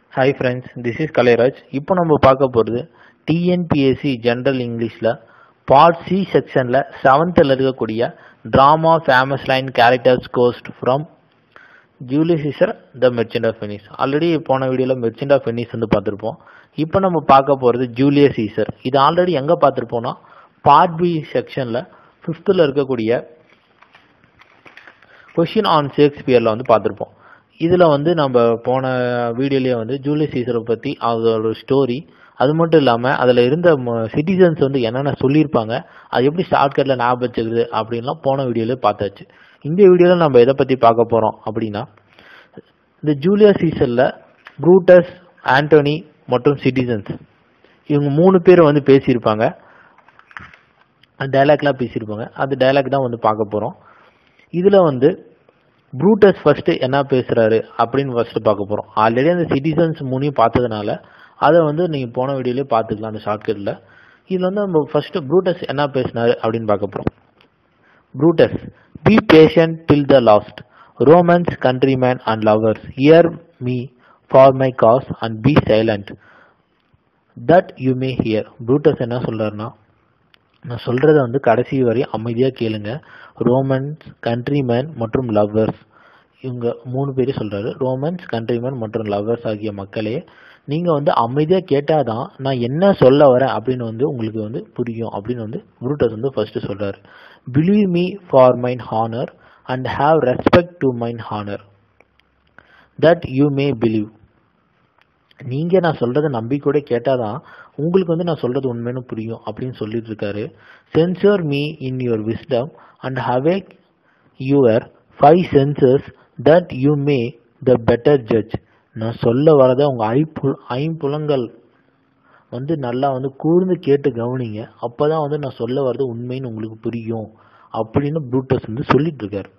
Hi friends this is Kalairaj இப்போ நம்ம பார்க்க போகிறது டிஎன்பிஎஸ்சி ஜென்ரல் இங்கிலீஷில் பார்ட் சி செக்ஷனில் செவன்த்தில் இருக்கக்கூடிய drama famous line characters ghost from Julius Caesar the merchant of Venice already போன வீடியோவில் மெர்ச்சன்ட் ஆஃப் வெனிஸ் வந்து பார்த்துருப்போம் இப்போ நம்ம பார்க்க போகிறது ஜூலியஸ் சீசர் இது ஆல்ரெடி எங்கே பார்த்துருப்போம்னா பார்ட் பி செக்ஷனில் ஃபிஃப்த்தில் இருக்கக்கூடிய கொஷின் ஆன் ஷேக்ஸ்பியரில் வந்து பார்த்துருப்போம் இதில் வந்து நம்ம போன வீடியோலேயே வந்து ஜூலியஸ் சீசரை பற்றி அதோட ஸ்டோரி அது மட்டும் இல்லாமல் அதில் இருந்த சிட்டிசன்ஸ் வந்து என்னென்ன சொல்லியிருப்பாங்க அது எப்படி ஷார்ட்கட்டில் ஞாபகம் வச்சுக்கிறது அப்படின்லாம் போன வீடியோவில் பார்த்தாச்சு இந்த வீடியோவில் நம்ம எதை பற்றி பார்க்க போகிறோம் அப்படின்னா இந்த ஜூலியஸ் சீசரில் ப்ரூட்டஸ் ஆண்டோனி மற்றும் சிட்டிசன்ஸ் இவங்க மூணு பேர் வந்து பேசியிருப்பாங்க டைலாக்லாம் பேசியிருப்பாங்க அந்த டைலாக் தான் வந்து பார்க்க போகிறோம் இதில் வந்து ப்ரூட்டஸ் ஃபர்ஸ்ட் என்ன பேசுறாரு அப்படின்னு ஃபர்ஸ்ட் பார்க்க போகிறோம் ஆல்ரெடி அந்த சிட்டிசன்ஸ் மூணையும் பார்த்ததுனால அதை வந்து நீங்கள் போன வீடியோலேயே பார்த்துக்கலாம் அந்த ஷார்ட்கட்டில் இதில் வந்து நம்ம ஃபர்ஸ்ட் ப்ரூட்டஸ் என்ன பேசினாரு அப்படின்னு பார்க்க போகிறோம் Brutus be patient till the last Romans countrymen and lovers hear me for my cause and be silent that you may hear Brutus என்ன சொல்றாருன்னா நான் சொல்றத வந்து கடைசி வரை அமைதியாக கேளுங்க ரோமன்ஸ் கண்ட்ரிமேன் மற்றும் லவ்வர்ஸ் இவங்க மூணு பேரும் சொல்றாரு ரோமன்ஸ் கண்ட்ரிமேன் மற்றும் லவ்வர்ஸ் ஆகிய மக்களே நீங்க வந்து அமைதியாக கேட்டாதான் நான் என்ன சொல்ல வரேன் அப்படின்னு வந்து உங்களுக்கு வந்து புரியும் அப்படின்னு வந்து ப்ரூட்டஸ் வந்து ஃபர்ஸ்ட் சொல்றாரு believe me for mine honour and have respect to mine honour that you may believe நீங்க நான் சொல்றத நம்பி கூட கேட்டாதான் உங்களுக்கு வந்து நான் சொல்றது உண்மைன்னு புரியும் அப்படின்னு சொல்லிட்டு இருக்காரு censure me in your wisdom and awake your five senses that you may the better judge நான் சொல்ல வரத உங்க ஐம்பு ஐம்புலங்கள் வந்து நல்லா வந்து கூர்ந்து கேட்டு கவனிங்க அப்பதான் வந்து நான் சொல்ல வர்றது உண்மைன்னு உங்களுக்கு புரியும் அப்படின்னு ப்ரூட்டஸ் வந்து சொல்லிட்டு இருக்காரு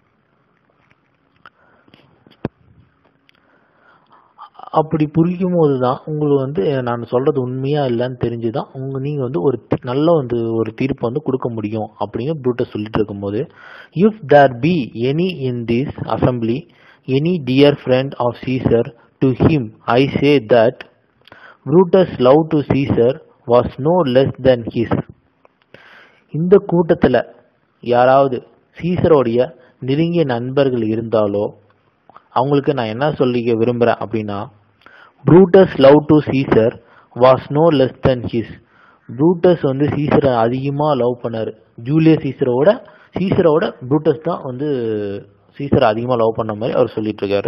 அப்படி புரியும் போது தான் உங்களுக்கு வந்து நான் சொல்றது உண்மையா இல்லைன்னு தெரிஞ்சுதான் உங்க நீங்க வந்து ஒரு நல்ல வந்து ஒரு தீர்ப்பு வந்து கொடுக்க முடியும் அப்படின்னு ப்ரூட்டஸ் சொல்லிட்டு இருக்கும்போது if there be any in this assembly any dear friend of Caesar to him I say that Brutus love to Caesar was no less than his இந்த கூட்டத்தில் யாராவது சீசரோடைய நெருங்கிய நண்பர்கள் இருந்தாலோ அவங்களுக்கு நான் என்ன சொல்லிக்க விரும்புகிறேன் அப்படின்னா Brutus love to Caesar was no less than his Brutus வந்து சீசரை அதிகமாக லவ் பண்ணார் ஜூலியஸ் சீசரோட சீசரோட ப்ரூட்டஸ் தான் வந்து சீசரை அதிகமாக லவ் பண்ண மாதிரி அவர் சொல்லிட்டு இருக்காரு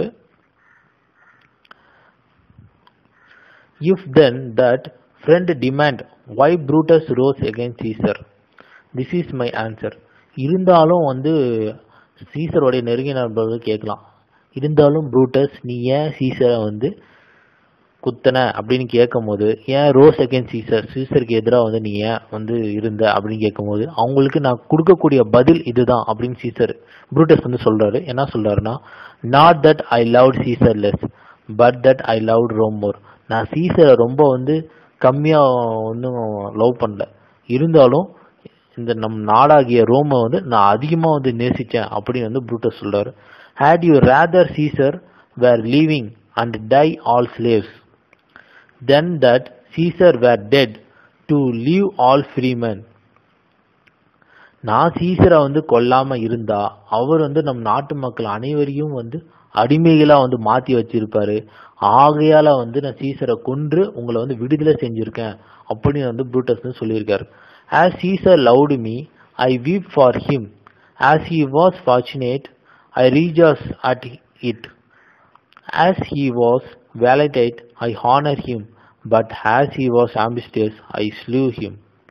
if then that friend demand why Brutus rose against Caesar this is my answer இருந்தாலும் வந்து சீசருடைய நெருங்கிய நண்பர்கள் கேட்கலாம் இருந்தாலும் ப்ரூட்டஸ் நீ ஏன் சீசரை வந்து குத்தன அப்படின்னு கேட்கும் போது ஏன் ரோஸ் அகேன் சீசர் சீசருக்கு எதிராக வந்து நீ ஏன் வந்து இருந்த அப்படின்னு கேட்கும்போது அவங்களுக்கு நான் கொடுக்கக்கூடிய பதில் இதுதான் அப்படின்னு சீசர் ப்ரூட்டஸ் வந்து சொல்றாரு என்ன சொல்றாருன்னா not that I love Caesar less but that I love Rome more நான் சீசரை ரொம்ப வந்து கம்மியாக ஒன்றும் லவ் பண்ணல இருந்தாலும் இந்த நம் நாடாகிய ரோமை வந்து நான் அதிகமாக வந்து நேசித்தேன் அப்படின்னு வந்து ப்ரூட்டஸ் சொல்றாரு had you rather Caesar were leaving and die all slaves, than that Caesar were dead to leave all freemen. நான் சீசரை வந்து கொல்லாம இருந்தா அவர் வந்து நம் நாட்டு மக்கள் அனைவரையும் வந்து அடிமைகளா வந்து மாத்தி வச்சிருப்பாரு ஆகையால வந்து நான் சீசரை கொன்று உங்களை வந்து விடுதலை செஞ்சிருக்கேன் அப்படின்னு வந்து ப்ரூட்டஸ் வந்து சொல்லியிருக்காரு as Caesar loved me I weep for him as he was fortunate I rejoice at it. As he was valiant, I honor him, but as he was ambitious, I slew him.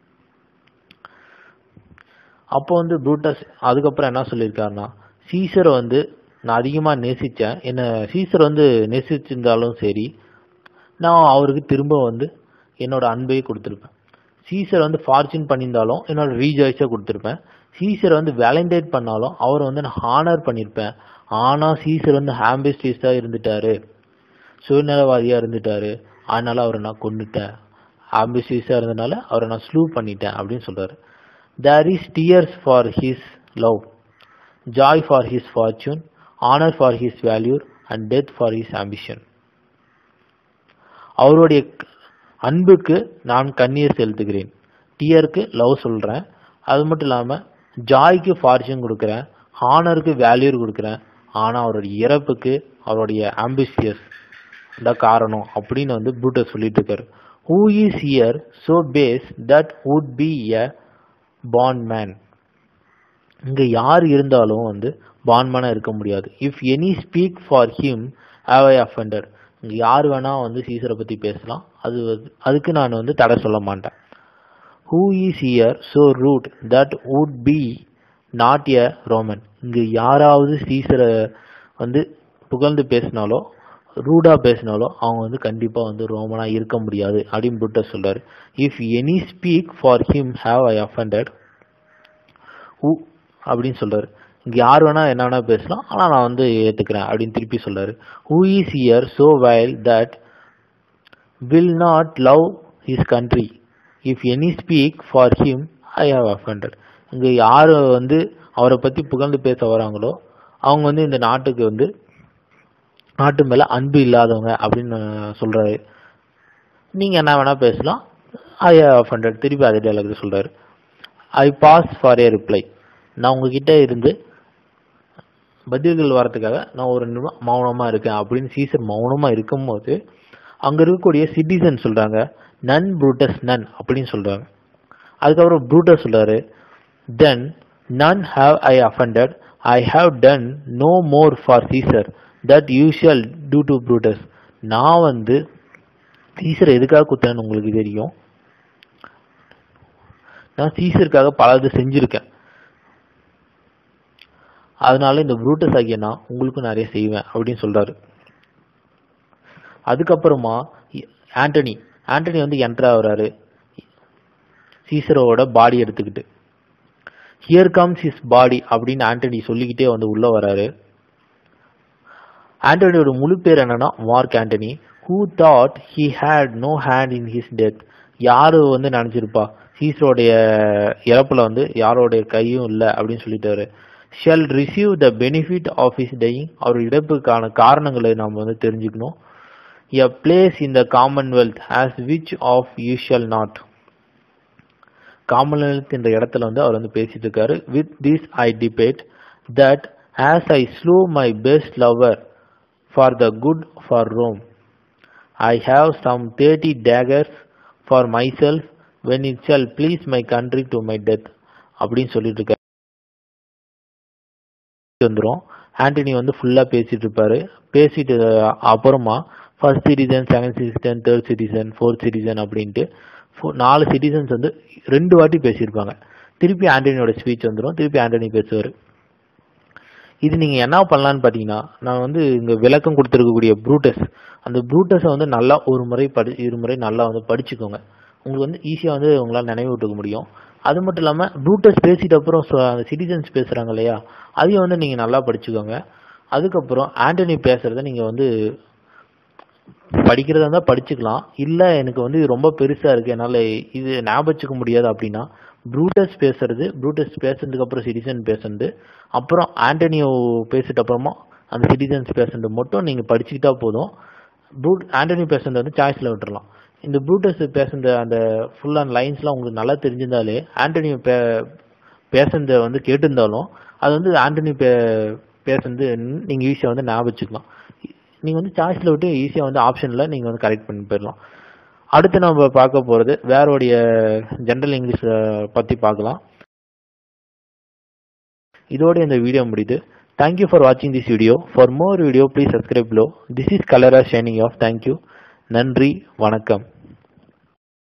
அப்போ வந்து Brutus அதுக்கப்புறம் என்ன சொல்லியிருக்காருன்னா சீசரை வந்து நான் அதிகமாக நேசித்தேன் என்னை Caesar வந்து நேசிச்சிருந்தாலும் சரி நான் அவருக்கு திரும்ப வந்து என்னோட அன்பையே கொடுத்துருப்பேன் சீசர் வந்து ஃபார்ச்சூன் பண்ணியிருந்தாலும் என்னோட ரீஜாய்ஸாக கொடுத்துருப்பேன் சீசர் வந்து வேலண்டைட் பண்ணாலும் அவரை வந்து நான் ஹானர் பண்ணியிருப்பேன் ஆனால் சீசர் வந்து ஹாம்பிஸ்டிஸாக இருந்துட்டாரு சுயநலவாதியாக இருந்துட்டாரு அதனால அவரை நான் கொண்டுட்டேன் ஆம்பிஸ்டிஸாக இருந்தனால அவரை நான் ஸ்லூ பண்ணிட்டேன் அப்படின்னு சொல்றாரு there is tears for his love joy for his fortune honour for his valour and death for his ambition அவருடைய அன்புக்கு நான் கண்ணீர் செலுத்துகிறேன் டியருக்கு லவ் சொல்கிறேன் அது மட்டும் இல்லாமல் ஜாய்க்கு ஃபார்ச்சூன் கொடுக்குறேன் ஹானருக்கு வேல்யூ கொடுக்குறேன் ஆனால் அவருடைய இறப்புக்கு அவருடைய ஆம்பிஷியஸ் தான் காரணம் அப்படின்னு வந்து ப்ரூட்டஸ் சொல்லிட்டு இருக்காரு who is here so base that would be a bondman இங்கே யார் இருந்தாலும் வந்து பான்மேனாக இருக்க முடியாது if any speak for him have I offended இங்கே யார் வேணால் வந்து சீசரை பற்றி பேசலாம் அது வந்து- அதுக்கு நான் வந்து தடை சொல்ல மாட்டேன் who is here so rude that would be not a Roman இங்கு யாராவது சீசரை வந்து புகழ்ந்து பேசினாலோ ரூடாக பேசினாலோ அவங்க வந்து கண்டிப்பாக வந்து ரோமனாக இருக்க முடியாது அப்படின்னு புட்டர் சொல்றாரு if any speak for him have I offended who அப்படின்னு சொல்றாரு இங்க யார் வேணா என்ன வேணா பேசலாம் ஆனா நான் வந்து ஏத்துக்கிறேன் அப்படின்னு திருப்பி சொல்றாரு who is here so vile that will not love his country if any speak for him I have offended இங்க யார் வந்து அவரை பத்தி புகழ்ந்து பேச வராங்களோ அவங்க வந்து இந்த நாட்டுக்கு வந்து நாட்டு மேல அன்பு இல்லாதவங்க அப்படின்னு சொல்றாரு நீங்க என்ன வேணா பேசலாம் ஐ ஹவ் அஃபெண்டட் திருப்பி அதே டைலாக் சொல்றாரு I pause for a reply நான் உங்ககிட்ட இருந்து பதில்கள் வரதுக்காக நான் ஒரு நிமிடம் மௌனமா இருக்கேன் அப்படின்னு சீசர் மௌனமா இருக்கும்போது அங்க இருக்கக்கூடிய சிட்டிசன் சொல்றாங்க நன் ப்ரூட்டஸ் நன் அப்படின்னு சொல்றாங்க அதுக்கப்புறம் ப்ரூட்டஸ் சொல்றாரு then none have I offended I have done no more for Caesar than you shall do to Brutus நான் வந்து சீசர் எதுக்காக குத்துறேன்னு உங்களுக்கு தெரியும் நான் சீசருக்காக பல இது செஞ்சிருக்கேன் அதனால இந்த ப்ரூட்டஸ் ஆகிய நான் உங்களுக்கும் நிறைய செய்வேன் அப்படின்னு சொல்றாரு அதுக்கப்புறமா இ- ஆண்டனி ஆண்டனி வந்து என்ட்ரு ஆகுறாரு சீசரோட பாடி எடுத்துக்கிட்டு ஹியர் கம்ஸ் his பாடி அப்படின்னு ஆண்டனி சொல்லிக்கிட்டே வந்து உள்ள வராரு ஆண்டனியோட முழு பேர் என்னன்னா Mark Antony who though he had no hand in his death யாரு வந்து நினைச்சிருப்பா சீசரோடைய இறப்புல வந்து யாரோடைய கையும் இல்லை அப்படின்னு சொல்லிட்டாரு shall receive the benefit of his dying அவர் இறப்புக்கான காரணங்களை நாம் வந்து தெரிஞ்சுக்கணும் a place in the commonwealth as which of you shall not commonwealth என்ற இடத்துல வந்து அவர் வந்து பேசிட்டு இருக்காரு with this I depart that as I slew my best lover for the good of Rome I have same thirty daggers for myself when it shall please my country to my death அப்படின்னு சொல்லிட்டு இருக்காரு வந்துரும் ஆண்டனி வந்து ஃபுல்லா பேசிட்டு இருப்பாரு பேசிட்டு அஹ், அப்புறமா first citizen second citizen third citizen fourth citizen அப்படின்ட்டு ஃபோ- நாலு சிட்டிசன்ஸ் வந்து ரெண்டு வாட்டி பேசியிருப்பாங்க திருப்பி ஆண்டனியோட ஸ்பீச் வந்துரும் திருப்பி ஆண்டனி பேசுவார் இது நீங்க என்ன பண்ணலாம்னு பாத்தீங்கன்னா நான் வந்து இங்க விளக்கம் கொடுத்துருக்கக்கூடிய ப்ரூட்டஸ் அந்த ப்ரூட்டஸை வந்து நல்லா ஒரு முறை படி இரு முறை நல்லா வந்து படிச்சுக்கோங்க உங்களுக்கு வந்து ஈஸியா வந்து உங்களால நினைவு விட்டுக்க முடியும் அது மட்டும் இல்லாம ப்ரூட்டஸ் பேசிட்ட அப்புறம் சொ- அந்த சிட்டிசன்ஸ் பேசுறாங்க இல்லையா அதையும் வந்து நீங்க நல்லா படிச்சுக்கோங்க அதுக்கப்புறம் ஆண்டனி பேசுறத நீங்க வந்து படிக்கிறதா இருந்தா படிச்சுக்கலாம் இல்ல எனக்கு வந்து இது ரொம்ப பெருசா இருக்கு என்னால இது ஞாபகம் வச்சுக்க முடியாது அப்படின்னா ப்ரூட்டஸ் பேசுறது ப்ரூட்டஸ் பேசுனதுக்கு அப்புறம் சிட்டிசன் பேசுறது அப்புறம் ஆண்டனியோ பேசிட்ட அப்புறமா அந்த சிட்டிசன்ஸ் பேசுறது மட்டும் நீங்க படிச்சுக்கிட்டா போதும் ப்ரூட் ஆண்டனி பேசுறது வந்து சாய்ஸ்ல விட்டுறலாம் இந்த ப்ரூட்டஸ் பேசுற அந்த ஃபுல் அண்ட் லைன்ஸ்லாம் உங்களுக்கு நல்லா தெரிஞ்சிருந்தாலே ஆண்டனியோ பே பேசுனத வந்து கேட்டிருந்தாலும் அது வந்து ஆண்டனி பே பேசுனது நீங்க ஈஸியா வந்து ஞாபகம் வச்சுக்கலாம் நீங்க வந்து சாய்ஸ்ல விட்டு ஈஸியா வந்து ஆப்ஷன்ல நீங்க வந்து கரெக்ட் பண்ணி போயிடலாம் அடுத்து நம்ம பார்க்க போறது வேறோடைய ஜெனரல் இங்கிலீஷ் பத்தி பார்க்கலாம் இதோட இந்த வீடியோ முடியுது தேங்க்யூ ஃபார் வாட்சிங் this video for more video please subscribe below this is கலரா ஷைனிங் ஆஃப் தேங்க்யூ நன்றி வணக்கம்